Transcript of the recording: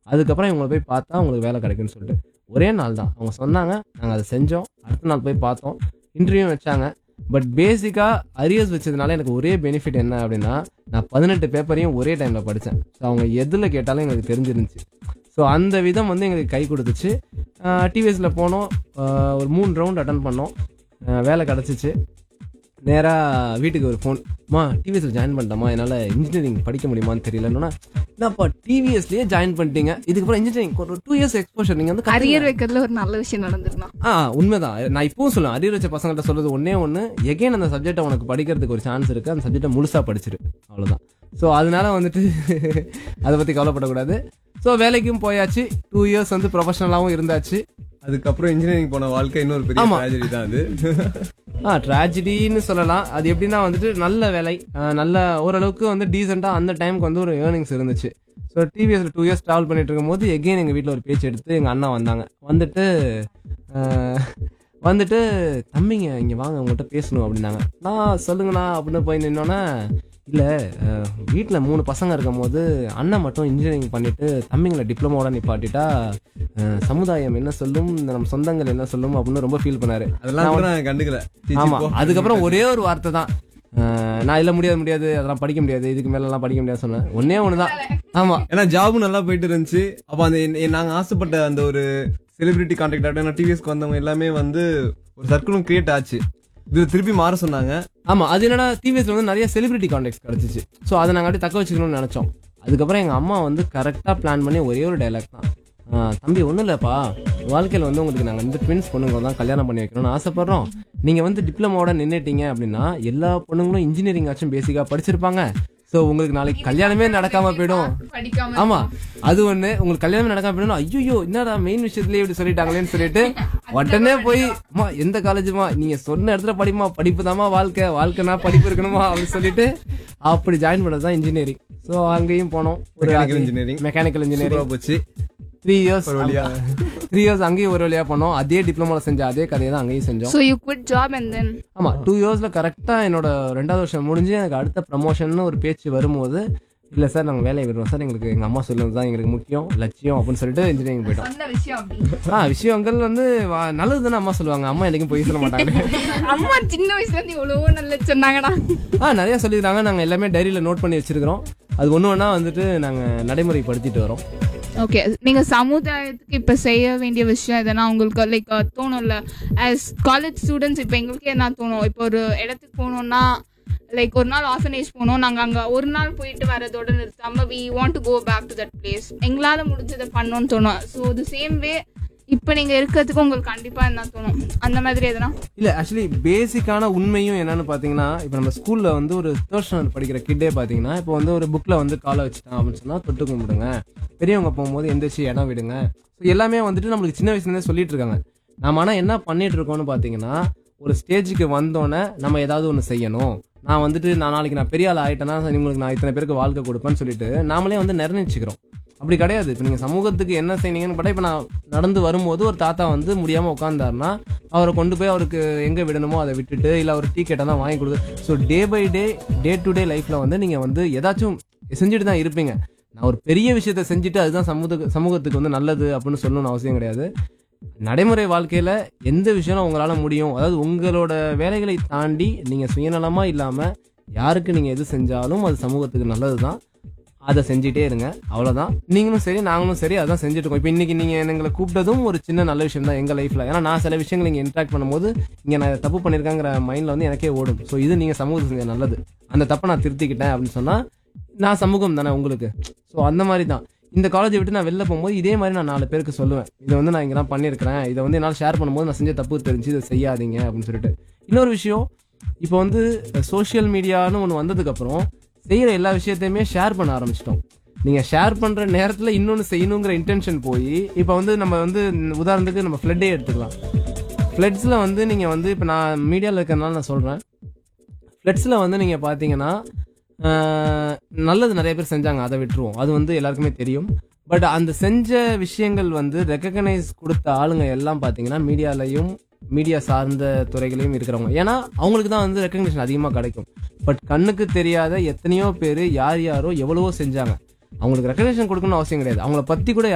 அதுக்கப்புறம் இவங்களை போய் பார்த்தா உங்களுக்கு வேலை கிடைக்கும்னு சொல்லிட்டு ஒரே நாள் தான் அவங்க சொன்னாங்க நாங்கள் அதை செஞ்சோம் அடுத்த நாள் போய் பார்த்தோம் இன்டர்வியூ வச்சாங்க பட் பேசிக்காக அரியர்ஸ் வச்சதுனால எனக்கு ஒரே பெனிஃபிட் என்ன அப்படின்னா நான் பதினெட்டு பேப்பரையும் ஒரே டைமில் படித்தேன் ஸோ அவங்க எதில் கேட்டாலும் எங்களுக்கு தெரிஞ்சிருந்துச்சு ஸோ அந்த விதம் வந்து எங்களுக்கு கை கொடுத்துச்சு டிவிஎஸில் போனோம் ஆஹ் ஒரு மூணு ரவுண்ட் அட்டன் பண்ணோம் ஆஹ் வேலை கிடச்சிச்சு நேராக வீட்டுக்கு ஒரு ஃபோன் மா டிவிஎஸ்ல ஜாயின் பண்ணிட்டோமா என்னால் இன்ஜினியரிங் படிக்க முடியுமான்னு தெரியலன்னா என்னப்பா டிவிஎஸ்லயே ஜாயின் பண்ணிட்டீங்க இதுக்கப்புறம் இன்ஜினியரிங் ஒரு டூ இயர்ஸ் எக்ஸ்போஷர் நீங்கள் வந்து கத்துக்கங்க." அரியர் வைக்கிறதுல ஒரு நல்ல விஷயம் நடந்திருந்தா ஆ உண்மைதான் நான் இப்பவும் சொல்லுவேன் அரியர் வச்ச பசங்கள்ட்ட சொல்றது ஒன்னே ஒன்று எகைன் அந்த சப்ஜெக்டை உனக்கு படிக்கிறதுக்கு ஒரு சான்ஸ் இருக்கு அந்த சப்ஜெக்டை முழுசா படிச்சிரு அவ்வளவுதான் ஸோ அதனால வந்துட்டு அதை பத்தி கவலைப்படக்கூடாது ஸோ வேலைக்கும் போயாச்சு டூ இயர்ஸ் வந்து ப்ரொஃபஷனலாகவும் இருந்தாச்சு அதுக்கப்புறம் இன்ஜினியரிங் போன வாழ்க்கை இன்னொரு பெரிய ஆமா. tragedy தான் அது ஆ ட்ராஜடின்னு சொல்லலாம் அது எப்படின்னா வந்துட்டு நல்ல வேலை ஆ, நல்ல ஓரளவுக்கு வந்து டீசெண்டாக அந்த டைமுக்கு வந்து ஒரு ஏர்னிங்ஸ் இருந்துச்சு ஸோ டிவிஎஸ்ல டூ இயர்ஸ் ட்ராவல் பண்ணிட்டு இருக்கும்போது எகெயின் எங்கள் வீட்டில் ஒரு பேச்சு எடுத்து எங்கள் அண்ணா வந்தாங்க வந்துட்டு ஆ, வந்துட்டு தம்பிங்க இங்கே வாங்க உங்கள்கிட்ட பேசணும் அப்படின்னாங்க நான் சொல்லுங்கண்ணா அப்படின்னு போய் நின்னோன்னே இல்லை வீட்டில் மூணு பசங்க இருக்கும்போது அண்ணன் மட்டும் இன்ஜினியரிங் பண்ணிட்டு தம்பிங்களை டிப்ளமோட நிப்பாட்டிட்டா அஹ், சமுதாயம் என்ன சொல்லும் நம்ம சொந்தங்கள் என்ன சொல்லும் அப்படின்னு ரொம்ப ஃபீல் பண்ணாரு அதெல்லாம் கூட நான் கண்டுக்கல சீச்சி, ஆமா போ. அதுக்கப்புறம் ஒரே ஒரு வார்த்தை தான் அஹ், நான் இல்ல முடியாது முடியாது அதெல்லாம் படிக்க முடியாது இதுக்கு மேல எல்லாம் படிக்க முடியாது சொன்னேன் ஒன்னே ஒண்ணுதான் ஆமா ஏன்னா ஜாபும் நல்லா போயிட்டு இருந்துச்சு அப்ப அந்த என்- என் நாங்க ஆசைப்பட்ட அந்த ஒரு செலிபிரிட்டி கான்டாக்ட் ஆகட்டும் டிவிஎஸ்க்கு வந்தவங்க எல்லாமே வந்து ஒரு சர்க்கிளும் கிரியேட் ஆச்சு இது திருப்பி மாற சொன்னாங்க ஆமா அது என்னன்னா டிவிஎஸ்ல வந்து நிறைய செலிபிரிட்டி கான்டாக்ட்ஸ் கிடைச்சிச்சு ஸோ அதை நாங்கள் அப்படியே தக்க வச்சுக்கணும்னு நினைச்சோம் அதுக்கப்புறம் எங்க அம்மா வந்து கரெக்டா பிளான் பண்ணி ஒரே ஒரு டைலாக் தான் ஆஹ், தம்பி ஒன்றும் இல்லைப்பா வாழ்க்கையில் வந்து உங்களுக்கு நாங்கள் வந்து ட்வின்ஸ் பொண்ணுங்க தான் கல்யாணம் பண்ணி வைக்கணும்னு ஆசைப்படுறோம் நீங்கள் வந்து டிப்ளமோட நின்றுட்டீங்க அப்படின்னா எல்லா பொண்ணுங்களும் இன்ஜினியரிங் ஆச்சும் பேசிக்காக படிச்சிருப்பாங்க ஸோ உங்களுக்கு நாளைக்கு கல்யாணமே நடக்காம போயிடும் படிக்காம ஆமா அது ஒண்ணு உங்களுக்கு கல்யாணம் நடக்காம போயிடும் ஐயோ என்னடா மெயின் விஷயத்துலயே இப்படி சொல்லிட்டாங்களேன்னு சொல்லிட்டு உடனே போய் அம்மா எந்த காலேஜுமா நீங்க சொன்ன இடத்துல படிமா படிப்பு தாமா வாழ்க்கை வாழ்க்கைனா படிப்பு இருக்கணுமா அப்படின்னு சொல்லிட்டு அப்படி ஜாயின் பண்ணது தான் இன்ஜினியரிங் ஸோ அங்கேயும் போனோம் ஒரு Mechanical engineering. மெக்கானிக்கல் சூப்பரா இன்ஜினியரிங் போச்சு த்ரீ இயர்ஸ் ஒரு வழியா. த்ரீ இயர்ஸ் அங்கேயும் ஒரு வழியா பண்ணோம் அதே டிப்ளமோல செஞ்ச அதே கதையை தான் அங்கேயும் செஞ்சோம் so you quit job and then ஆமா டூ இயர்ஸ்ல கரெக்டா என்னோட ரெண்டாவது வருஷம் முடிஞ்சு எனக்கு அடுத்த ப்ரமோஷன் ஒரு பேச்சு வரும்போது இல்ல சார் நாங்க வேலையை விடுறோம் சார் எங்களுக்கு எங்க அம்மா சொல்லுறது தான் எங்களுக்கு முக்கியம் லட்சியம் அப்படின்னு சொல்லிட்டு இன்ஜினியரிங் போயிட்டோம் சொன்ன விஷயம் அப்படி ஆ விஷயங்கள் வந்து வா- நல்லது தானே அம்மா சொல்லுவாங்க அம்மா என்னைக்கும் போய் சொல்ல மாட்டாங்க அம்மா சின்ன வயசுல இருந்து எவ்வளவோ நல்ல சொன்னாங்கடா ஆ நிறைய சொல்லியிருக்காங்க நாங்க எல்லாமே டைரியில நோட் பண்ணி வச்சிருக்கிறோம் அது ஒண்ணு ஒண்ணா வந்துட்டு நாங்க நடைமுறைப்படுத்திட்டு வரோம் ஓகே நீங்க சமுதாயத்துக்கு இப்ப செய்ய வேண்டிய விஷயம் எதனா உங்களுக்கு லைக் தோணும்ல ஆஸ் காலேஜ் ஸ்டூடெண்ட்ஸ் இப்ப எங்களுக்கு என்ன தோணும் இப்போ ஒரு இடத்துக்கு போகணும்னா லைக் ஒரு நாள் ஆஃபனேஜ் போனோம் நாங்க அங்க ஒரு நாள் போயிட்டு வரதோட நிறுத்தாம we want to go back to that place எங்களால முடிஞ்சதை பண்ணோம்னு தோணும் ஸோ தி சேம் வே இப்போ நீங்க இருக்கிறதுக்கு உங்களுக்கு கண்டிப்பா என்ன தோணும் அந்த மாதிரி எதனா இல்ல ஆக்சுவலி பேசிக்கான உண்மையும் என்னன்னு பாத்தீங்கன்னா இப்போ நம்ம ஸ்கூல்ல வந்து ஒரு தேர்ட் ஸ்டாண்டர்ட் படிக்கிற கிட்டே பாத்தீங்கன்னா இப்போ வந்து ஒரு புக்ல வந்து காலை வச்சுட்டான் அப்படின்னு சொன்னா தொட்டு கும்பிடுங்க பெரியவங்க போகும்போது எந்திரிச்சு இடம் விடுங்க So எல்லாமே வந்துட்டு நம்மளுக்கு சின்ன வயசுல இருந்தே சொல்லிட்டு இருக்காங்க நாம ஆனா என்ன பண்ணிட்டு இருக்கோம்னு பாத்தீங்கன்னா ஒரு ஸ்டேஜுக்கு வந்தோடனே நம்ம ஏதாவது ஒன்று செய்யணும் நான் வந்துட்டு நான் நாளைக்கு நான் பெரிய ஆள் ஆயிட்டேன்னா உங்களுக்கு நான் இத்தனை பேருக்கு வாழ்க்கை கொடுப்பேன்னு சொல்லிட்டு நாமளே வந்து நிர்ணயிச்சுக்கிறோம் அப்படி கிடையாது இப்போ நீங்கள் சமூகத்துக்கு என்ன செய்யணுங்கன்னு பார்த்தா இப்போ நான் நடந்து வரும்போது ஒரு தாத்தா வந்து முடியாமல் உட்காந்தாருன்னா அவரை கொண்டு போய் அவருக்கு எங்கே விடணுமோ அதை விட்டுட்டு இல்லை அவர் டீ கேட்டால் தான் வாங்கி கொடுத்து so day by day day to day லைஃப்பில் வந்து நீங்கள் வந்து ஏதாச்சும் செஞ்சுட்டு தான் இருப்பீங்க நான் ஒரு பெரிய விஷயத்த செஞ்சுட்டு அதுதான் சமூக சமூகத்துக்கு வந்து நல்லது அப்படின்னு சொல்லணும்னு அவசியம் கிடையாது நடைமுறை வாழ்க்கையில எந்த விஷயம் உங்களால முடியும் அதாவது உங்களோட வேலைகளை தாண்டி நீங்க சுயநலமா இல்லாம யாருக்கு நீங்க எது செஞ்சாலும் அது சமூகத்துக்கு நல்லதுதான் அதை செஞ்சுட்டே இருங்க அவ்வளவுதான் நீங்களும் சரி நாங்களும் சரி அதான் செஞ்சுட்டு இருக்கோம் இப்போ இன்னைக்கு நீங்க எங்களை கூப்பிட்டதும் ஒரு சின்ன நல்ல விஷயம் தான் எங்க லைஃப்ல ஏன்னா நான் சில விஷயங்கள் இங்க இன்ட்ராக்ட் பண்ணும்போது இங்க நான் இதை தப்பு பண்ணிருக்காங்கிற மைண்ட்ல வந்து எனக்கே ஓடும் ஸோ இது நீங்க சமூகத்துக்கு செஞ்ச நல்லது அந்த தப்பை நான் திருத்திக்கிட்டேன் அப்படின்னு சொன்னா நான் சமூகம் தானே உங்களுக்கு ஸோ அந்த மாதிரி தான் இந்த காலேஜை விட்டு நான் வெளில போகும்போது இதே மாதிரி நான் நாலு பேருக்கு சொல்லுவேன் இதை வந்து நான் இங்கெல்லாம் பண்ணியிருக்கிறேன் இதை வந்து என்னால் ஷேர் பண்ணும்போது நான் செஞ்ச தப்பு தெரிஞ்சு இதை செய்யாதீங்க அப்படின்னு சொல்லிட்டு இன்னொரு விஷயம் இப்போ வந்து சோஷியல் மீடியான்னு ஒன்று வந்ததுக்கப்புறம் செய்கிற எல்லா விஷயத்தையுமே ஷேர் பண்ண ஆரம்பிச்சிட்டோம் நீங்கள் ஷேர் பண்ணுற நேரத்தில் இன்னொன்று செய்யணுங்கிற இன்டென்ஷன் போய் இப்போ வந்து நம்ம வந்து உதாரணத்துக்கு நம்ம ஃப்ளட்டே எடுத்துக்கலாம் ஃப்ளட்ஸில் வந்து நீங்கள் வந்து இப்போ நான் மீடியாவில் இருக்கிறனால நான் சொல்கிறேன் ஃப்ளட்ஸில் வந்து நீங்கள் பார்த்தீங்கன்னா ஆஹ், நல்லது நிறைய பேர் செஞ்சாங்க அதை விட்டுருவோம் அது வந்து எல்லாருக்குமே தெரியும் பட் அந்த செஞ்ச விஷயங்கள் வந்து ரெக்கக்னைஸ் கொடுத்த ஆளுங்க எல்லாம் பார்த்தீங்கன்னா மீடியாலையும் மீடியா சார்ந்த துறைகளையும் இருக்கிறவங்க ஏன்னா அவங்களுக்கு தான் வந்து ரெக்கக்னேஷன் அதிகமாக கிடைக்கும் பட் கண்ணுக்கு தெரியாத எத்தனையோ பேர் யார் யாரோ எவ்வளவோ செஞ்சாங்க அவங்களுக்கு ரெக்கக்னேஷன் கொடுக்கணும்னு அவசியம் கிடையாது அவங்கள பற்றி கூட